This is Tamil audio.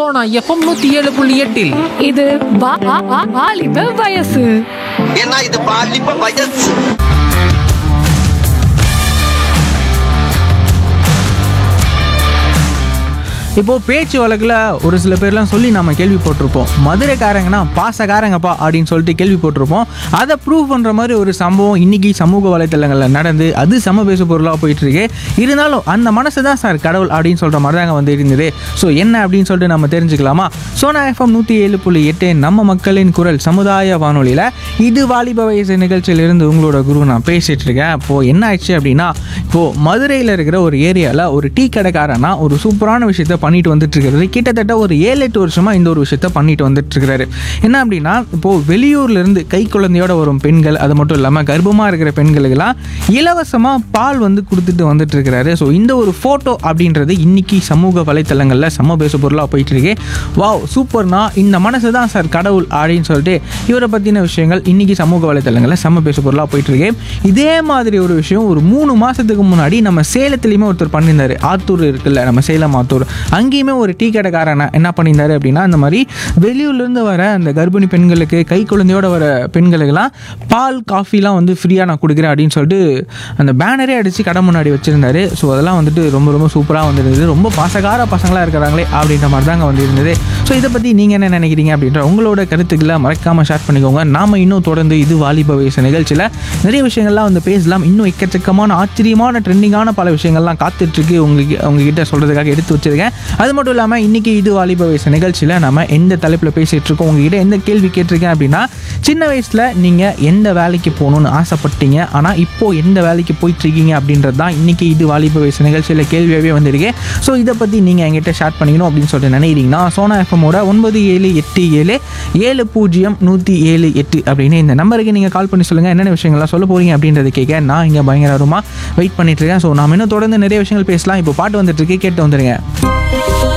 சோனா எஃப்எம் நூத்தி ஏழு புள்ளி எட்டில் இது வா- வா- வா- வாலிப வயசு ஏன்னா இது பாலிப்ப வயசு இப்போ பேச்சு வழக்கில் ஒரு சில பேர்லாம் சொல்லி நம்ம கேள்விப்பட்டிருப்போம் மதுரைக்காரங்கன்னா பாசக்காரங்கப்பா அப்படின்னு சொல்லிட்டு கேள்விப்பட்டிருப்போம் அதை ப்ரூவ் பண்ணுற மாதிரி ஒரு சம்பவம் இன்னைக்கு சமூக வலைத்தளங்களில் நடந்து அது சம பேசு பொருளாக போயிட்டு இருக்கு இருந்தாலும் அந்த மனசு தான் சார் கடவுள் அப்படின்னு சொல்கிற மாதிரி தாங்க வந்து இருந்தது ஸோ என்ன அப்படின்னு சொல்லிட்டு நம்ம தெரிஞ்சுக்கலாமா சோனா எஃப்எம் நூற்றி ஏழு புள்ளி எட்டு நம்ம மக்களின் குரல் சமுதாய வானொலியில் இது வாலிப வயசு நிகழ்ச்சியிலிருந்து உங்களோட குரு நான் பேசிட்டு இருக்கேன் அப்போது என்ன ஆயிடுச்சு அப்படின்னா இப்போது மதுரையில் இருக்கிற ஒரு ஏரியாவில் ஒரு டீ கடைக்காரனா ஒரு சூப்பரான விஷயத்த பண்ணிட்டு வந்துட்டு இருக்கிறது கிட்டத்தட்ட ஒரு ஏழு எட்டு வருஷமாக இந்த ஒரு விஷயத்த பண்ணிட்டு வந்துட்டு இருக்கிறாரு என்ன அப்படின்னா இப்போது வெளியூர்லேருந்து கை குழந்தையோட வரும் பெண்கள் அது மட்டும் இல்லாமல் கர்ப்பமாக இருக்கிற பெண்களுக்கெல்லாம் இலவசமாக பால் வந்து கொடுத்துட்டு வந்துட்டு இருக்கிறாரு ஸோ இந்த ஒரு ஃபோட்டோ அப்படின்றது இன்னைக்கு சமூக வலைத்தளங்களில் சம பேச பொருளாக போயிட்டு இருக்கு வாவ் சூப்பர்னா இந்த மனசு தான் சார் கடவுள் அப்படின்னு சொல்லிட்டு இவரை பற்றின விஷயங்கள் இன்னைக்கு சமூக வலைத்தளங்களில் செம்ம பேச பொருளாக போயிட்டு இருக்கு இதே மாதிரி ஒரு விஷயம் ஒரு மூணு மாதத்துக்கு முன்னாடி நம்ம சேலத்துலேயுமே ஒருத்தர் பண்ணியிருந்தாரு ஆத்தூர் இருக்குல்ல நம்ம சேலம் ஆத்தூர் அங்கேயுமே ஒரு டீ கடைக்காரன் என்ன பண்ணியிருந்தாரு அப்படின்னா அந்த மாதிரி வெளியூர்லேருந்து வர அந்த கர்ப்பிணி பெண்களுக்கு கை குழந்தையோட வர பெண்களுக்கெல்லாம் பால் காஃபிலாம் வந்து ஃப்ரீயாக நான் கொடுக்குறேன் அப்படின்னு சொல்லிட்டு அந்த பேனரே அடித்து கடை முன்னாடி வச்சுருந்தாரு ஸோ அதெல்லாம் வந்துட்டு ரொம்ப ரொம்ப சூப்பராக வந்துருந்தது ரொம்ப பாசகார பசங்களாக இருக்கிறாங்களே அப்படின்ற மாதிரி தாங்க வந்து இருந்தது ஸோ இதை பற்றி நீங்கள் என்ன நினைக்கிறீங்க அப்படின்ற உங்களோட கருத்துக்களை மறக்காமல் ஷேர் பண்ணிக்கோங்க நாம இன்னும் தொடர்ந்து இது வாலிப வயசு நிகழ்ச்சியில் நிறைய விஷயங்கள்லாம் வந்து பேசலாம் இன்னும் எக்கச்சக்கமான ஆச்சரியமான ட்ரெண்டிங்கான பல விஷயங்கள்லாம் காத்துட்ருக்கு உங்களுக்கு உங்ககிட்ட சொல்கிறதுக்காக எடுத்து வச்சிருக்கேன் அது மட்டும் இல்லாமல் இன்றைக்கி இது வாலிப வயசு நிகழ்ச்சியில் நம்ம எந்த தலைப்பில் பேசிகிட்டு இருக்கோம் உங்ககிட்ட எந்த கேள்வி கேட்டிருக்கேன் அப்படின்னா சின்ன வயசில் நீங்கள் எந்த வேலைக்கு போகணும்னு ஆசைப்பட்டீங்க ஆனால் இப்போது எந்த வேலைக்கு போயிட்டுருக்கீங்க அப்படின்றது தான் இன்றைக்கி இது வாலிப வயசு நிகழ்ச்சியில் கேள்வியாகவே வந்திருக்கு ஸோ இதை பற்றி நீங்கள் என்கிட்ட ஷேர் பண்ணிக்கணும் அப்படின்னு சொல்லிட்டு நினைக்கிறீங்கன்னா சோனா எஃப்எம்மோட ஒன்பது ஏழு எட்டு ஏழு ஏழு பூஜ்ஜியம் நூற்றி ஏழு எட்டு அப்படின்னு இந்த நம்பருக்கு நீங்கள் கால் பண்ணி சொல்லுங்கள் என்னென்ன விஷயங்கள்லாம் சொல்ல போகிறீங்க அப்படின்றத கேட்க நான் இங்கே பயங்கரமாக வெயிட் பண்ணிட்டு இருக்கேன் ஸோ நாம இன்னும் தொடர்ந்து நிறைய விஷயங்கள் பேசலாம் இப்போ பாட்டு வந்துட்டு இருக்கு கேட்டு வந்துருங்க